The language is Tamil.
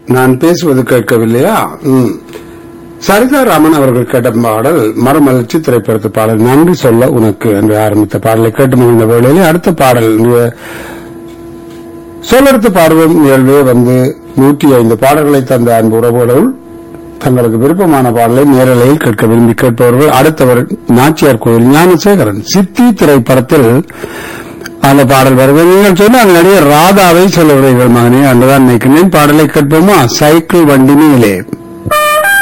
நான் பேசுவது கேட்கவில்லையா ம். சரிதா ராமன் அவர்கள் கேட்ட பாடல் மரமலர்ச்சி திரைப்படத்து பாடல் நன்றி சொல்ல உனக்கு என்று ஆரம்பித்த பாடலை கேட்டு மகிழ்ந்த வேளையிலே அடுத்த பாடல் இன்றைய சொல்லெடுத்து பாடுவோம் நிகழ்வே வந்து நூற்றி ஐந்து பாடல்களை தந்த அன்பு உறவுகளுள் தங்களுக்கு விருப்பமான பாடலை நேரலையில் கேட்க விரும்பி கேட்பவர்கள் அடுத்தவர் நாச்சியார் கோயில் ஞானசேகரன் சித்தி திரைப்படத்தில் அந்த பாடல் வருவது நீங்கள் சொன்ன அந்த நடிகர் ராதாவை சொல்லுகிறீர்கள் மகனே அன்றுதான் நினைக்கிறேன் பாடலை கேட்போமா சைக்கிள் வண்டி மேலே